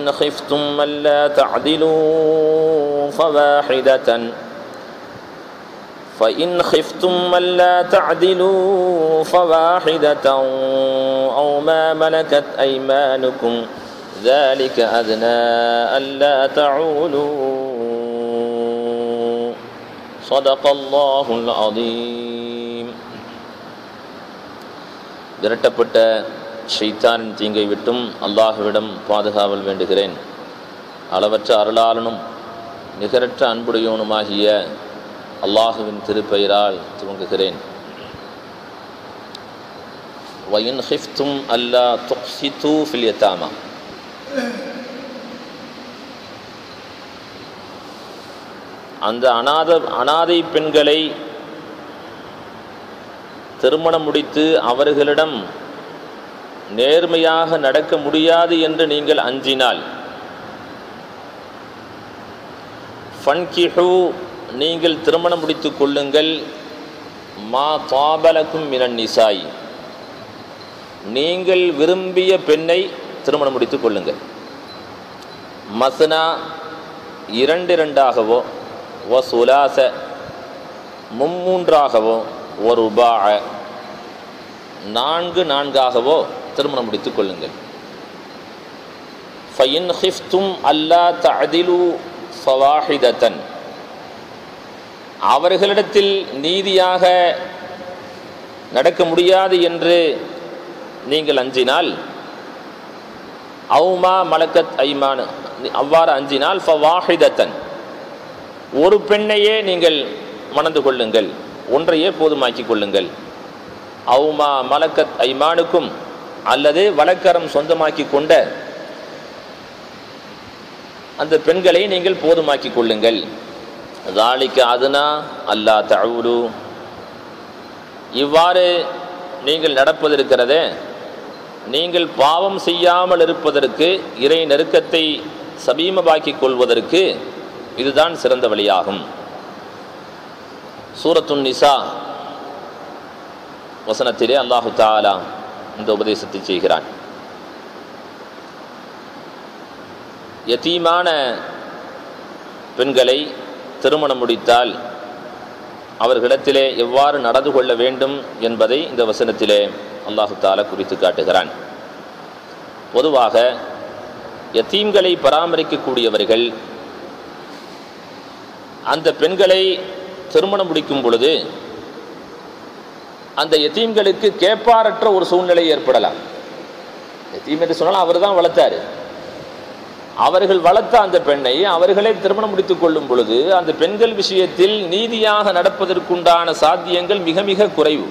إن خفتم ألا تعدلوا فواحدة فإن خفتم ألا تعدلوا فواحدة أو ما ملكت أيمانكم ذلك أدنى ألا تعولوا صدق الله العظيم விரட்டப்பட்ட ஷைத்தானின் தீங்கை விட்டும் அல்லாஹுவிடம் பாதுகாவல் வேண்டுகிறேன் அளவற்ற அருளாளனும் நிகரற்ற அன்புடையவனுமாகிய அல்லாஹுவின் திருப்பெயரால் துவங்குகிறேன் வயின் ஹிஃப்தும் அல்லா துக்ஸித்து ஃபில் யதாமா அந்த அநாத அனாதை பெண்களை திருமணம் முடித்து அவர்களிடம் நேர்மையாக நடக்க முடியாது என்று நீங்கள் அஞ்சினால் ஃபன்கிஹு நீங்கள் திருமணம் முடித்து கொள்ளுங்கள் மா தாபலக்கும் மினன் நிசாய் நீங்கள் விரும்பிய பெண்ணை திருமணம் முடித்து கொள்ளுங்கள் மசனா இரண்டிரண்டாகவோ ஓ சுலாச மும்மூன்றாகவோ ஒரு உபாக நான்கு நான்காகவோ திருமணம் முடித்துக் கொள்ளுங்கள் ஃபைன் ஹிஃப்தும் அல்லா தஅதிலு ஃபவாஹிதத்தன் அவர்களிடத்தில் நீதியாக நடக்க முடியாது என்று நீங்கள் அஞ்சினால் அவுமா மலக்கத் ஐமான் அவ்வாறு அஞ்சினால் ஃபவாஹிதத்தன் ஒரு பெண்ணையே நீங்கள் மணந்து கொள்ளுங்கள் ஒன்றையே போதுமாக்கிக் கொள்ளுங்கள் அவுமா மலக்கத் ஐமானுக்கும் அல்லது வழக்கரம் சொந்தமாக்கி கொண்ட அந்த பெண்களை நீங்கள் போதுமாக்கிக் கொள்ளுங்கள் தாலிக்கு அதுனா அல்லா தழுவுரு இவ்வாறு நீங்கள் நடப்பதிருக்கிறதே நீங்கள் பாவம் செய்யாமல் இருப்பதற்கு இறை நெருக்கத்தை சபீமமாக்கிக் கொள்வதற்கு இதுதான் சிறந்த வழியாகும் சூரத்துன் நிசா வசனத்திலே அல்லாஹு தாலா இந்த உபதேசத்தை செய்கிறான் யத்தீமான பெண்களை திருமணம் முடித்தால் அவர்களிடத்திலே எவ்வாறு நடந்து கொள்ள வேண்டும் என்பதை இந்த வசனத்திலே அல்லாஹு தாலா குறித்து காட்டுகிறான் பொதுவாக யத்தீம்களை பராமரிக்கக்கூடியவர்கள் அந்த பெண்களை திருமணம் முடிக்கும் பொழுது அந்த எத்தீம்களுக்கு கேட்பாரற்ற ஒரு சூழ்நிலை ஏற்படலாம் எத்தீம் என்று சொன்னால் அவர் தான் வளர்த்தாரு அவர்கள் வளர்த்த அந்த பெண்ணை அவர்களே திருமணம் முடித்துக் கொள்ளும் பொழுது அந்த பெண்கள் விஷயத்தில் நீதியாக நடப்பதற்குண்டான சாத்தியங்கள் மிக மிக குறைவு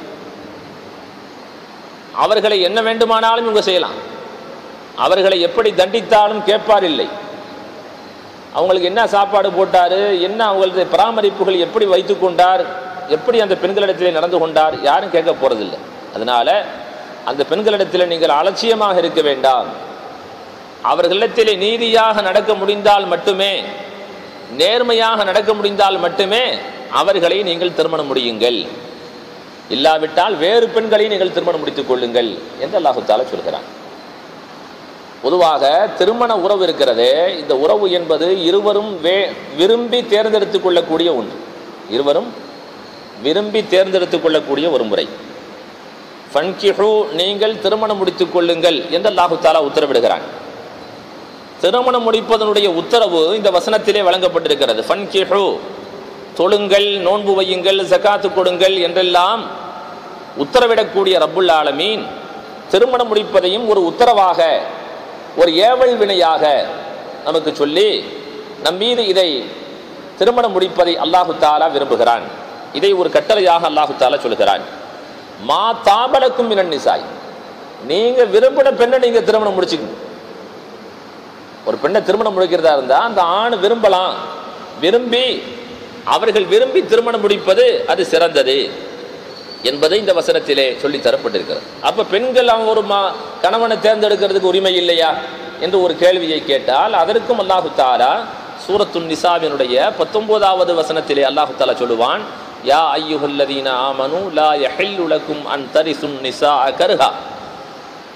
அவர்களை என்ன வேண்டுமானாலும் இவங்க செய்யலாம் அவர்களை எப்படி தண்டித்தாலும் கேட்பார் இல்லை அவங்களுக்கு என்ன சாப்பாடு போட்டார் என்ன அவங்களது பராமரிப்புகள் எப்படி வைத்து கொண்டார் எப்படி அந்த பெண்களிடத்திலே நடந்து கொண்டார் யாரும் கேட்க போகிறதில்லை அதனால அந்த பெண்களிடத்தில் நீங்கள் அலட்சியமாக இருக்க வேண்டாம் அவர்களிடத்திலே நீதியாக நடக்க முடிந்தால் மட்டுமே நேர்மையாக நடக்க முடிந்தால் மட்டுமே அவர்களை நீங்கள் திருமணம் முடியுங்கள் இல்லாவிட்டால் வேறு பெண்களை நீங்கள் திருமணம் முடித்துக் கொள்ளுங்கள் என்று அல்லாஹுத்தால சொல்கிறான் பொதுவாக திருமண உறவு இருக்கிறதே இந்த உறவு என்பது இருவரும் வே விரும்பி தேர்ந்தெடுத்துக் கொள்ளக்கூடிய ஒன்று இருவரும் விரும்பி தேர்ந்தெடுத்துக் கொள்ளக்கூடிய ஒரு முறை ஃபன்கிஹு நீங்கள் திருமணம் முடித்துக் கொள்ளுங்கள் என்று அல்லாஹு தாலா உத்தரவிடுகிறான் திருமணம் முடிப்பதனுடைய உத்தரவு இந்த வசனத்திலே வழங்கப்பட்டிருக்கிறது ஃபன்கிஹு தொழுங்கள் நோன்பு வையுங்கள் ஜக்காத்து கொடுங்கள் என்றெல்லாம் உத்தரவிடக்கூடிய ரப்புல் ஆலமீன் திருமணம் முடிப்பதையும் ஒரு உத்தரவாக ஒரு ஏவல் வினையாக நமக்கு சொல்லி நம் மீது இதை திருமணம் முடிப்பதை அல்லாஹு தாலா விரும்புகிறான் இதை ஒரு கட்டளையாக அல்லாஹு தாலா சொல்கிறான் மா தாபலக்கும் மினன் நிசாய் நீங்க விரும்பின பெண்ணை நீங்க திருமணம் முடிச்சுக்கணும் ஒரு பெண்ணை திருமணம் முடிக்கிறதா இருந்தா அந்த ஆண் விரும்பலாம் விரும்பி அவர்கள் விரும்பி திருமணம் முடிப்பது அது சிறந்தது என்பதை இந்த வசனத்திலே சொல்லி தரப்பட்டிருக்கிறது அப்ப பெண்கள் அவங்க ஒரு மா கணவனை தேர்ந்தெடுக்கிறதுக்கு உரிமை இல்லையா என்று ஒரு கேள்வியை கேட்டால் அதற்கும் அல்லாஹு தாலா சூரத்துன் நிசாவினுடைய பத்தொன்பதாவது வசனத்திலே அல்லாஹு தாலா சொல்லுவான் யா ஐயுஹல்லதீன ஆமனு லா யஹில்லு லக்கும் அன் தரிசுன் நிசா கருஹா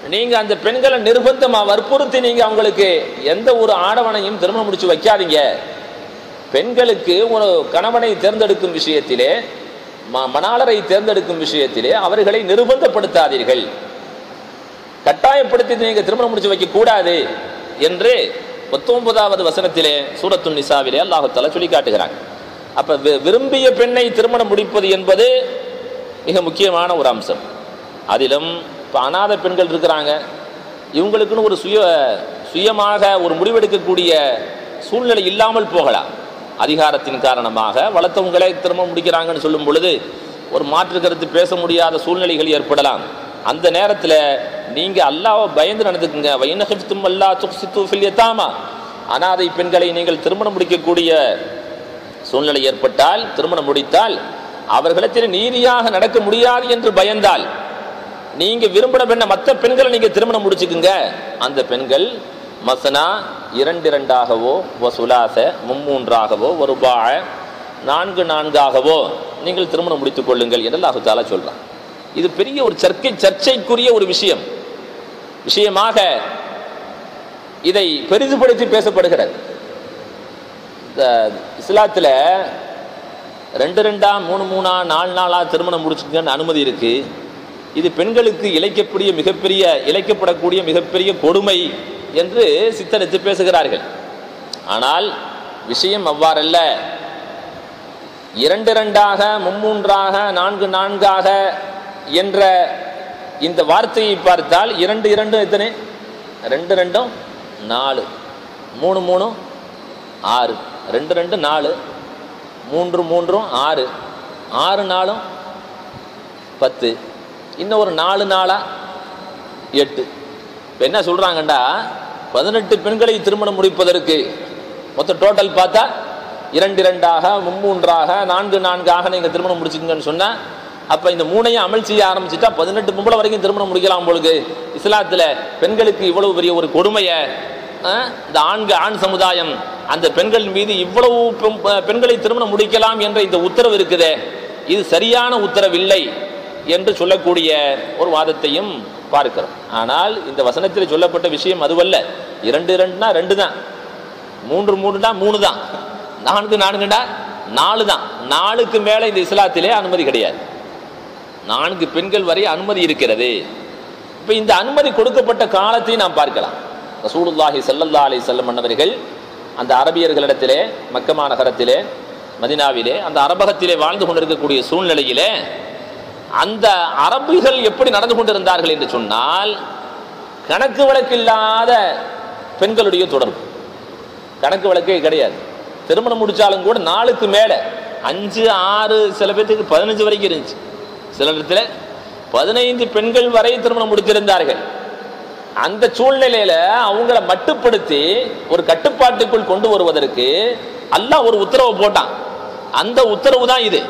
நீங்க அந்த பெண்களை நிர்பந்தமா வற்புறுத்தி நீங்க அவங்களுக்கு எந்த ஒரு ஆடவனையும் திருமணம் முடிச்சு வைக்காதீங்க பெண்களுக்கு ஒரு கணவனை தேர்ந்தெடுக்கும் விஷயத்திலே ம- மணாளரை தேர்ந்தெடுக்கும் விஷயத்திலே அவர்களை நிர்பந்தப்படுத்தாதீர்கள் கட்டாயப்படுத்தி நீங்க திருமணம் முடிச்சு வைக்க கூடாது என்று பத்தொன்பதாவது வசனத்திலே சூரத்துன் நிசாவிலே அல்லாஹுத்தாலா சொல்லி காட்டுகிறாங்க அப்ப வி- விரும்பிய பெண்ணை திருமணம் முடிப்பது என்பது மிக முக்கியமான ஒரு அம்சம் அதிலும் இப்போ அநாத பெண்கள் இருக்கிறாங்க இவங்களுக்குன்னு ஒரு சுய சுயமாக ஒரு முடிவெடுக்கக்கூடிய சூழ்நிலை இல்லாமல் போகலாம் அதிகாரத்தின் காரணமாக வளர்த்தவங்களே திருமணம் முடிக்கிறாங்கன்னு சொல்லும் பொழுது ஒரு மாற்று கருத்து பேச முடியாத சூழ்நிலைகள் ஏற்படலாம் அந்த நேரத்தில் நீங்க அல்லாவை பயந்து நடந்துக்குங்க வைனஹிஃப்தும் அல்லா துக்சித்து ஃபில் யதாமா அனாதை பெண்களை நீங்கள் திருமணம் முடிக்கக்கூடிய சூழ்நிலை ஏற்பட்டால் திருமணம் முடித்தால் அவர்களிடத்தில் நீதியாக நடக்க முடியாது என்று பயந்தால் நீங்க விரும்பின பெண்ண மற்ற பெண்களை நீங்க திருமணம் முடிச்சுக்குங்க அந்த பெண்கள் மசனா இரண்டு இரண்டாகவோ வசுலாச மும்மூன்றாகவோ ஒரு பாழ நான்கு நான்காகவோ நீங்கள் திருமணம் முடித்துக் கொள்ளுங்கள் என்று அல்லாஹு தாலா சொல்றான் இது பெரிய ஒரு சர்க்கை சர்ச்சைக்குரிய ஒரு விஷயம் விஷயமாக இதை பெரிதுபடுத்தி பேசப்படுகிறது இந்த இஸ்லாத்தில் ரெண்டு ரெண்டா மூணு மூணா நாலு நாளா திருமணம் முடிச்சுக்கன்னு அனுமதி இருக்கு இது பெண்களுக்கு இழைக்கக்கூடிய மிகப்பெரிய இழைக்கப்படக்கூடிய மிகப்பெரிய கொடுமை என்று சித்தரித்து பேசுகிறார்கள் ஆனால் விஷயம் அவ்வாறல்ல இரண்டு இரண்டாக மும்மூன்றாக நான்கு நான்காக என்ற இந்த வார்த்தையை பார்த்தால் இரண்டு இரண்டும் எத்தனை ரெண்டு ரெண்டும் நாலு மூணு மூணு ஆறு ரெண்டு ரெண்டு நாலு மூன்று மூன்றும் ஆறு ஆறு நாளும் பத்து இன்னும் ஒரு நாலு நாளா எட்டு இப்போ என்ன சொல்கிறாங்கண்டா பதினெட்டு பெண்களை திருமணம் முடிப்பதற்கு மொத்த டோட்டல் பார்த்தா இரண்டு இரண்டாக மும்மூன்றாக நான்கு நான்காக நீங்கள் திருமணம் முடிச்சுக்கங்கன்னு சொன்னால் அப்போ இந்த மூணையும் அமல் செய்ய ஆரம்பிச்சுட்டா பதினெட்டு பொம்பளை வரைக்கும் திருமணம் முடிக்கலாம் பொழுது இஸ்லாத்தில் பெண்களுக்கு இவ்வளவு பெரிய ஒரு கொடுமையை ஆ, இந்த ஆண்க ஆண் சமுதாயம் அந்த பெண்கள் மீது இவ்வளவு பெண்- பெண்களை திருமணம் முடிக்கலாம் என்ற இந்த உத்தரவு இருக்குதே இது சரியான உத்தரவில்லை என்று சொல்லக்கூடிய ஒரு வாதத்தையும் பார்க்கிறோம் ஆனால் இந்த வசனத்தில் சொல்லப்பட்ட விஷயம் அதுவல்ல இரண்டு இரண்டுனா ரெண்டு தான் மூன்று மூணுனா மூணு தான் நான்கு நான்குண்டா நாலு தான் நாலுக்கு மேலே இந்த இஸ்லாத்திலே அனுமதி கிடையாது நான்கு பெண்கள் வரை அனுமதி இருக்கிறது இப்போ இந்த அனுமதி கொடுக்கப்பட்ட காலத்தை நாம் பார்க்கலாம் ரசூலுல்லாஹி ஸல்லல்லாஹு அலைஹி வஸல்லம் அன்னவர்கள் அந்த அரபியர்களிடத்திலே மக்கமா நகரத்திலே மதினாவிலே அந்த அரபகத்திலே வாழ்ந்து கொண்டிருக்கக்கூடிய சூழ்நிலையிலே அந்த அரபிகள் எப்படி நடந்து கொண்டிருந்தார்கள் என்று சொன்னால் கணக்கு வழக்கில்லாத பெண்களுடைய தொடர்பு கணக்கு வழக்கே கிடையாது திருமணம் முடிச்சாலும் கூட நாளுக்கு மேலே அஞ்சு ஆறு சில பேர்த்துக்கு பதினஞ்சு வரைக்கும் இருந்துச்சு சில இடத்துல பதினைந்து பெண்கள் வரை திருமணம் முடித்திருந்தார்கள் அந்த சூழ்நிலையில அவங்கள மட்டுப்படுத்தி ஒரு கட்டுப்பாட்டுக்குள் கொண்டு வருவதற்கு அல்லாஹ் ஒரு உத்தரவு போட்டான் அந்த உத்தரவு தான் இது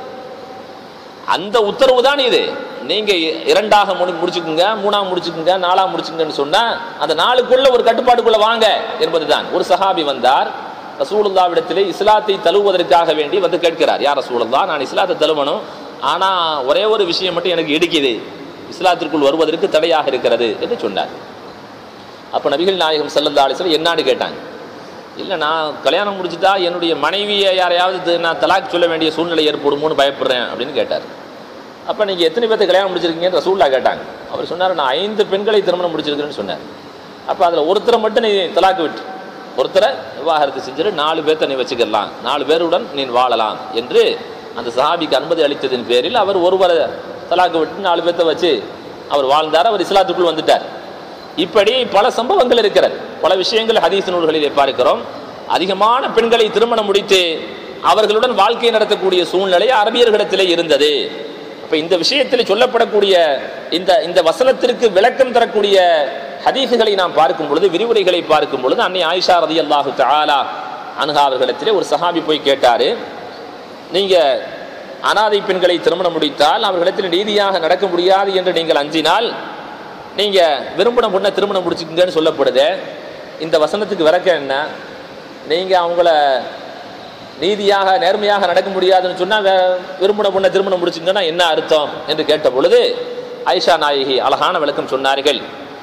அந்த உத்தரவு தான் இது நீங்க இரண்டாக முடி முடிச்சுக்குங்க மூணாக முடிச்சுக்குங்க நாலாக முடிச்சுங்கன்னு சொன்னா அந்த நாளுக்குள்ள ஒரு கட்டுப்பாட்டுக்குள்ள வாங்க என்பதுதான் ஒரு சஹாபி வந்தார் ரசூலுல்லாவிடத்திலே இஸ்லாத்தை தழுவுவதற்காக வேண்டி வந்து கேட்கிறார் யார் ரசூலுல்லா நான் இஸ்லாத்தை தழுவணும் ஆனா ஒரே ஒரு விஷயம் மட்டும் எனக்கு இடிக்குது இஸ்லாத்திற்குள் வருவதற்கு தடையாக இருக்கிறது என்று சொன்னார் அப்ப நபிகள் நாயகம் ஸல்லல்லாஹு அலைஹி வஸல்லம் என்னான்னு கேட்டாங்க இல்லை நான் கல்யாணம் முடிச்சுட்டா என்னுடைய மனைவியை யாரையாவது து- நான் தலாக் சொல்ல வேண்டிய சூழ்நிலை ஏற்படுமோன்னு பயப்படுறேன் அப்படின்னு கேட்டார் அப்போ நீங்கள் எத்தனை பேர்த்த கல்யாணம் முடிச்சிருக்கீங்கன்னு ரசூல்லா கேட்டாங்க அவர் சொன்னார் நான் ஐந்து பெண்களை திருமணம் முடிச்சிருக்கிறேன்னு சொன்னார் அப்போ அதில் ஒருத்தரை மட்டும் நீ தலாக்கு விட்டு ஒருத்தரை விவாகரத்து செஞ்சுட்டு நாலு பேர்த்த நீ வச்சுக்கலாம் நாலு பேருடன் நீ வாழலாம் என்று அந்த சஹாபிக்கு அனுமதி அளித்ததின் பேரில் அவர் ஒருவரை தலாக்கு விட்டு நாலு பேர்த்த வச்சு அவர் வாழ்ந்தார் அவர் இஸ்லாத்துக்குள் வந்துட்டார் இப்படி பல சம்பவங்கள் இருக்கிறது பல விஷயங்கள் ஹதீஸ் நூல்களிலே பார்க்கிறோம் அதிகமான பெண்களை திருமணம் முடித்து அவர்களுடன் வாழ்க்கை நடத்தக்கூடிய சூழ்நிலை அரபியர்களிடத்திலே இருந்தது அப்ப இந்த விஷயத்தில் சொல்லப்படக்கூடிய இந்த இந்த வசனத்திற்கு விளக்கம் தரக்கூடிய ஹதீஸுகளை நாம் பார்க்கும் பொழுது விரிவுரைகளை பார்க்கும் பொழுது அன்னை ஆயிஷா ரதி அல்லாஹு தஆலா அன்ஹா அவர்களிடத்திலே ஒரு சஹாபி போய் கேட்டாரு நீங்க அனாதை பெண்களை திருமணம் முடித்தால் அவர்களிடத்தில் நீதியாக நடக்க முடியாது என்று நீங்கள் அஞ்சினால் நீங்க விரும்பின பொண்ணை திருமணம் முடிச்சுக்குங்கன்னு சொல்லப்படுது இந்த வசனத்துக்கு விளக்க என்ன நீங்க அவங்கள நீதியாக நேர்மையாக நடக்க முடியாதுன்னு சொன்னா வே- விரும்பின பொண்ணை திருமணம் முடிச்சுங்கன்னா என்ன அர்த்தம் என்று கேட்ட பொழுது ஆயிஷா நாயகி அழகான விளக்கம் சொன்னார்கள்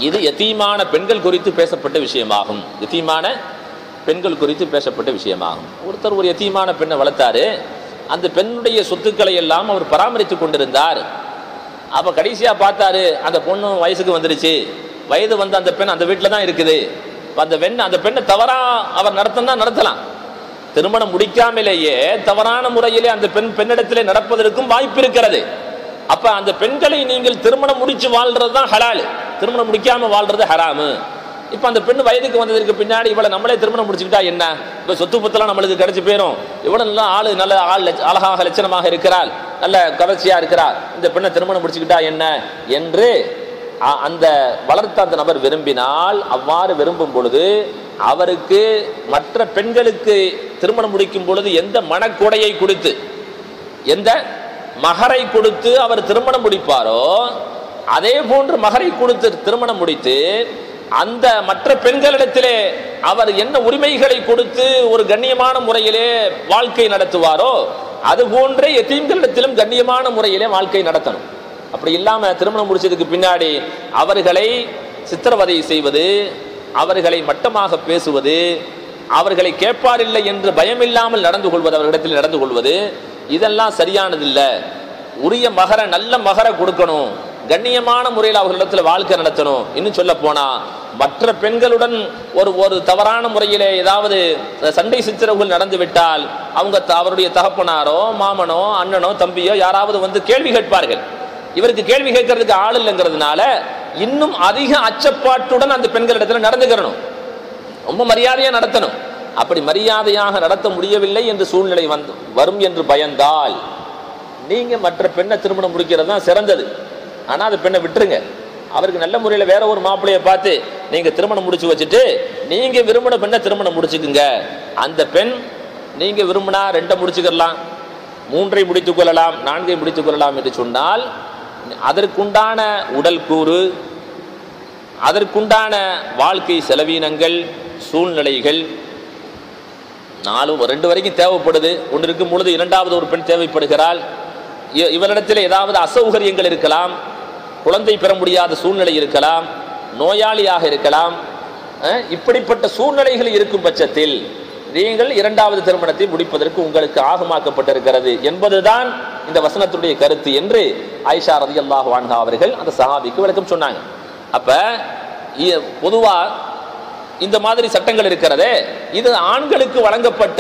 இது யத்தீமான பெண்கள் குறித்து பேசப்பட்ட விஷயமாகும் யத்தீமான பெண்கள் குறித்து பேசப்பட்ட விஷயமாகும் ஒருத்தர் ஒரு யத்தீமான பெண்ணை வளர்த்தாரு அந்த பெண்ணுடைய சொத்துக்களை எல்லாம் அவர் பராமரித்து கொண்டிருந்தார் அப்போ கடைசியாக பார்த்தாரு அந்த பொண்ணு வயசுக்கு வந்துருச்சு வயது வந்த அந்த பெண் அந்த வீட்டில் தான் இருக்குது அப்ப அந்த பெண் அந்த பெண்ணை தவறா அவர் நடத்தினா நடத்தலாம் திருமணம் முடிக்காமலேயே தவறான முறையிலே அந்த பெண் பெண்ணிடத்திலே நடப்பதற்கும் வாய்ப்பு இருக்கிறது அப்ப அந்த பெண்களை நீங்கள் திருமணம் முடிச்சு வாழ்றது தான் ஹலால் திருமணம் முடிக்காம வாழ்றது ஹராமு இப்ப அந்த பெண் வயதுக்கு வந்ததற்கு பின்னாடி இவளை நம்மளே திருமணம் முடிச்சுக்கிட்டா என்ன இப்ப சொத்து பத்தெல்லாம் நம்மளுக்கு கிடைச்சு போயிரும் இவ்வளவு நல்லா ஆளு நல்ல ஆள் லட்ச- அழகாக லட்சணமாக இருக்கிறாள் நல்ல கவர்ச்சியா இருக்கிறாள் இந்த பெண்ணை திருமணம் முடிச்சுக்கிட்டா என்ன என்று அ- அந்த வளர்த்த அந்த நபர் விரும்பினால் அவ்வாறு விரும்பும் பொழுது அவருக்கு மற்ற பெண்களுக்கு திருமணம் முடிக்கும் பொழுது எந்த மனக்கொடையை கொடுத்து எந்த மகரை கொடுத்து அவர் திருமணம் முடிப்பாரோ அதே போன்று மகரை கொடுத்து திருமணம் முடித்து அந்த மற்ற பெண்களிடத்திலே அவர் என்ன உரிமைகளை கொடுத்து ஒரு கண்ணியமான முறையிலே வாழ்க்கை நடத்துவாரோ அது போன்றே எத்தீம்களிடத்திலும் கண்ணியமான முறையிலே வாழ்க்கை நடத்தணும் அப்படி இல்லாம திருமணம் முடிச்சதுக்கு பின்னாடி அவர்களை சித்திரவதை செய்வது அவர்களை மட்டமாக பேசுவது அவர்களை கேட்பாரில்லை என்று பயமில்லாமல் நடந்து கொள்வது அவர்களிடத்தில் நடந்து கொள்வது இதெல்லாம் சரியானதில்லை உரிய மகர நல்ல மகர கொடுக்கணும் கண்ணியமான முறையில் அவர்களிடத்தில் வாழ்க்கை நடத்தணும் இன்னும் சொல்ல போனா மற்ற பெண்களுடன் ஒரு ஒரு தவறான முறையிலே ஏதாவது சண்டை சித்திரவுகள் நடந்து விட்டால் அவங்க த- அவருடைய தகப்பனாரோ மாமனோ அண்ணனோ தம்பியோ யாராவது வந்து கேள்வி கேட்பார்கள் இவருக்கு கேள்வி கேட்கறதுக்கு ஆள் இல்லைங்கிறதுனால இன்னும் அதிக அச்சப்பாட்டுடன் அந்த பெண்களிடத்தில் நடந்துக்கிறணும் ரொம்ப மரியாதையா நடத்தணும் அப்படி மரியாதையாக நடத்த முடியவில்லை என்று சூழ்நிலை வந்து வரும் என்று பயந்தால் நீங்க மற்ற பெண்ணை திருமணம் முடிக்கிறது தான் சிறந்தது ஆனா அந்த பெண்ணை விட்டுருங்க அவருக்கு நல்ல முறையில் வேற ஒரு மாப்பிள்ளைய பார்த்து நீங்க திருமணம் முடிச்சு வச்சுட்டு நீங்க விரும்பின பெண்ணை திருமணம் முடிச்சுக்குங்க அந்த பெண் நீங்க விரும்பினா ரெண்டை முடிச்சுக்கலாம் மூன்றை முடித்துக் கொள்ளலாம் நான்கை முடித்துக் கொள்ளலாம் என்று சொன்னால் அதற்குண்டான உடல் கூறு அதற்குண்டான வாழ்க்கை செலவீனங்கள் சூழ்நிலைகள் நாலு ரெண்டு வரைக்கும் தேவைப்படுது ஒன்று இருக்கும் பொழுது இரண்டாவது ஒரு பெண் தேவைப்படுகிறாள் இ- இவரிடத்தில் ஏதாவது அசௌகரியங்கள் இருக்கலாம் குழந்தை பெற முடியாத சூழ்நிலை இருக்கலாம் நோயாளியாக இருக்கலாம் அஹ், இப்படிப்பட்ட சூழ்நிலைகள் இருக்கும் பட்சத்தில் நீங்கள் இரண்டாவது திருமணத்தை முடிப்பதற்கு உங்களுக்கு ஆகமாக்கப்பட்டிருக்கிறது என்பதுதான் இந்த வசனத்துடைய கருத்து என்று ஆயிஷா ரதியல்லாஹு அன்ஹா அவர்கள் அந்த சஹாபிக்கு விளக்கம் சொன்னாங்க அப்ப இ- பொதுவா இந்த மாதிரி சட்டங்கள் இருக்கிறதே இது ஆண்களுக்கு வழங்கப்பட்ட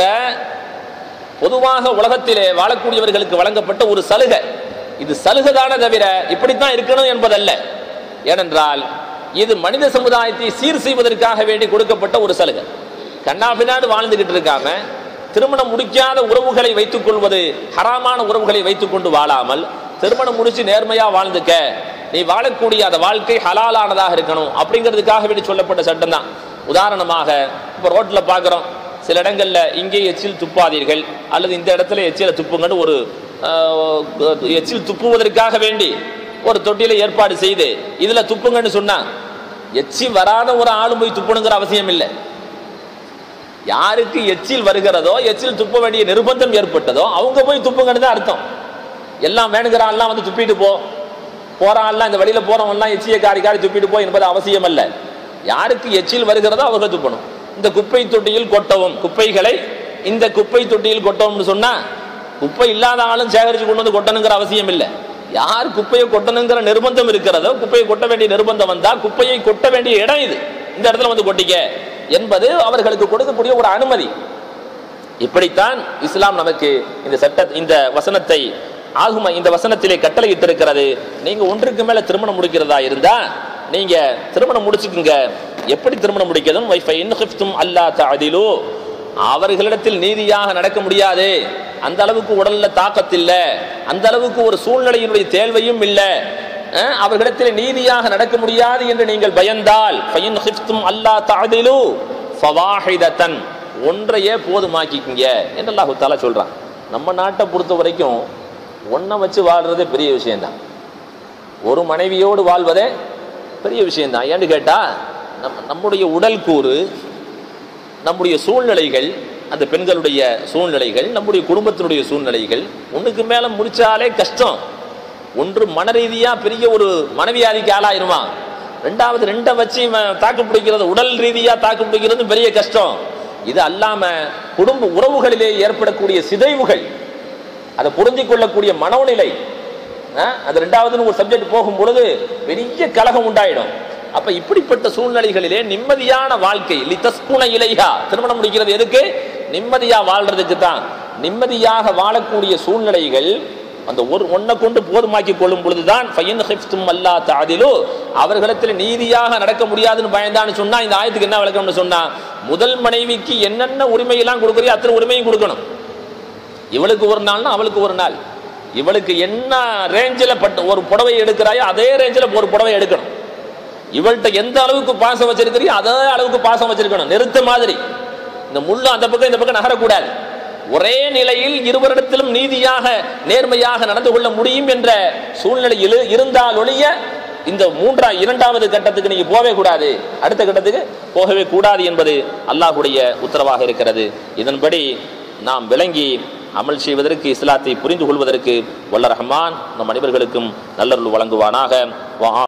பொதுவாக உலகத்திலே வாழக்கூடியவர்களுக்கு வழங்கப்பட்ட ஒரு சலுகை இது சலுகைதான தவிர இப்படித்தான் இருக்கணும் என்பதல்ல ஏனென்றால் இது மனித சமுதாயத்தை சீர் செய்வதற்காக வேண்டி கொடுக்கப்பட்ட ஒரு சலுகை கண்ணா பின்னாடி வாழ்ந்துகிட்டு இருக்காம திருமணம் முடிக்காத உறவுகளை வைத்துக் கொள்வது ஹராமான உறவுகளை வைத்துக் கொண்டு வாழாமல் திருமணம் முடிச்சு நேர்மையா வாழ்ந்துக்க நீ வாழக்கூடிய அந்த வாழ்க்கை ஹலாலானதாக இருக்கணும் அப்படிங்கிறதுக்காக வேண்டி சொல்லப்பட்ட சட்டம் தான் உதாரணமாக இப்போ ரோட்ல பார்க்குறோம் சில இடங்கள்ல இங்கே எச்சில் துப்பாதீர்கள் அல்லது இந்த இடத்துல எச்சில துப்புங்கன்னு ஒரு ஆஹ், எச்சில் துப்புவதற்காக வேண்டி ஒரு தொட்டியில ஏற்பாடு செய்து இதுல துப்புங்கன்னு சொன்னா எச்சி வராத ஒரு ஆளும் போய் துப்பணுங்கிற அவசியம் இல்லை யாருக்கு எச்சில் வருகிறதோ எச்சில் துப்ப வேண்டிய நிர்பந்தம் ஏற்பட்டதோ அவங்க போய் துப்புங்கன்னு தான் அர்த்தம் எல்லாம் வேணுங்கிற ஆள்லாம் வந்து துப்பிட்டு போ போற ஆள்லாம் இந்த வழியில போறவன்லாம் எச்சியை காரி காரி துப்பிட்டு போ என்பது அவசியம் அல்ல யாருக்கு எச்சில் வருகிறதோ அவர்கள் துப்பணும் இந்த குப்பை தொட்டியில் கொட்டவும் குப்பைகளை இந்த குப்பை தொட்டியில் கொட்டவும்னு சொன்னா குப்பை இல்லாத ஆளும் சேகரிச்சு கொண்டு வந்து கொட்டணுங்கிற அவசியம் இல்லை யார் குப்பையை கொட்டணுங்கிற நிர்பந்தம் இருக்கிறதோ குப்பையை கொட்ட வேண்டிய நிர்பந்தம் வந்தா குப்பையை கொட்ட வேண்டிய இடம் இது இந்த இடத்துல வந்து கொட்டிக்க என்பது அவர்களுக்கு கொடுக்கக்கூடிய ஒரு அனுமதி இப்படித்தான் இஸ்லாம் நமக்கு இந்த சட்ட இந்த வசனத்தை ஆகும இந்த வசனத்திலே கட்டளையிட்டிருக்கிறது நீங்க ஒன்றுக்கு மேல திருமணம் முடிக்கிறதா இருந்தா நீங்க திருமணம் முடிச்சுக்குங்க எப்படி திருமணம் முடிக்கிறதும் வைஃபை இன்ஹிஃப்தும் அல்லா தஅதிலு அவர்களிடத்தில் நீதியாக நடக்க முடியாது அந்த அளவுக்கு உடல்ல தாக்கத்தில்ல அந்த அளவுக்கு ஒரு சூழ்நிலையினுடைய தேவையும் இல்லை அஹ், அவர்களிடத்தில் நீதியாக நடக்க முடியாது என்று நீங்கள் பயந்தால் ஃபைன் ஹிஃப்தும் அல்லா தஅதிலு ஃபவாஹிதத்தன் ஒன்றையே போதுமாக்கிக்குங்க என்று அல்லாஹு தாலா சொல்றான் நம்ம நாட்டை பொறுத்த வரைக்கும் ஒன்றை வச்சு வாழ்றதே பெரிய விஷயம்தான் ஒரு மனைவியோடு வாழ்வதே பெரிய விஷயம்தான் ஏன்னு கேட்டா நம் நம்முடைய உடல் கூறு நம்முடைய சூழ்நிலைகள் அந்த பெண்களுடைய சூழ்நிலைகள் நம்முடைய குடும்பத்தினுடைய சூழ்நிலைகள் ஒண்ணுக்கு மேல முடிச்சாலே கஷ்டம் ஒன்று மன ரீதியா பெரிய ஒரு மனவியாதிக்கு ஆளாயிருமா ரெண்டாவது ரெண்டை வச்சு இவன் தாக்கு பிடிக்கிறது உடல் ரீதியா தாக்கு பிடிக்கிறது பெரிய கஷ்டம் இது அல்லாம குடும்ப உறவுகளிலே ஏற்படக்கூடிய சிதைவுகள் அதை புரிஞ்சு கொள்ளக்கூடிய மனோநிலை ஆ, அது ரெண்டாவதுன்னு ஒரு சப்ஜெக்ட் போகும் பொழுது பெரிய கலகம் உண்டாயிடும் அப்ப இப்படிப்பட்ட சூழ்நிலைகளிலே நிம்மதியான வாழ்க்கை லிதஸ்குண இலையா திருமணம் முடிக்கிறது எதுக்கு நிம்மதியா வாழ்றதுக்கு தான் நிம்மதியாக வாழக்கூடிய சூழ்நிலைகள் அந்த ஒரு ஒன்றை கொண்டு போதுமாக்கி கொள்ளும் பொழுதுதான் ஃபைன் ஹிஃப்தும் அல்லா தாதிலு அவர்களிடத்தில் நீதியாக நடக்க முடியாதுன்னு பயந்தான்னு சொன்னா இந்த ஆயத்துக்கு என்ன விளக்கம்னு சொன்னா முதல் மனைவிக்கு என்னென்ன உரிமையெல்லாம் கொடுக்குறியோ அத்தனை உரிமையும் கொடுக்கணும் இவளுக்கு ஒரு நாள்னா அவளுக்கு ஒரு நாள் இவளுக்கு என்ன ரேஞ்சில் பட்டு ஒரு புடவை எடுக்கிறாயோ அதே ரேஞ்சில் ஒரு புடவை எடுக்கணும் இவள்கிட்ட எந்த அளவுக்கு பாசம் வச்சிருக்கிறியோ அதே அளவுக்கு பாசம் வச்சிருக்கணும் நிறுத்த மாதிரி இந்த முள்ளு அந்த பக்கம் இந்த பக்கம் நகரக்கூடாது ஒரே நிலையில் இருவரிடத்திலும் நீதியாக நேர்மையாக நடந்து கொள்ள முடியும் என்ற சூழ்நிலையில் இருந்தால் ஒழிய இந்த மூன்றா இரண்டாவது கட்டத்துக்கு நீங்க போகவே கூடாது அடுத்த கட்டத்துக்கு போகவே கூடாது என்பது அல்லாஹ்வுடைய உத்தரவாக இருக்கிறது இதன்படி நாம் விளங்கி அமல் செய்வதற்கு இஸ்லாத்தை புரிந்து கொள்வதற்கு வல்ல ரஹ்மான் நம் அனைவர்களுக்கும் நல்லருள் வழங்குவானாக வா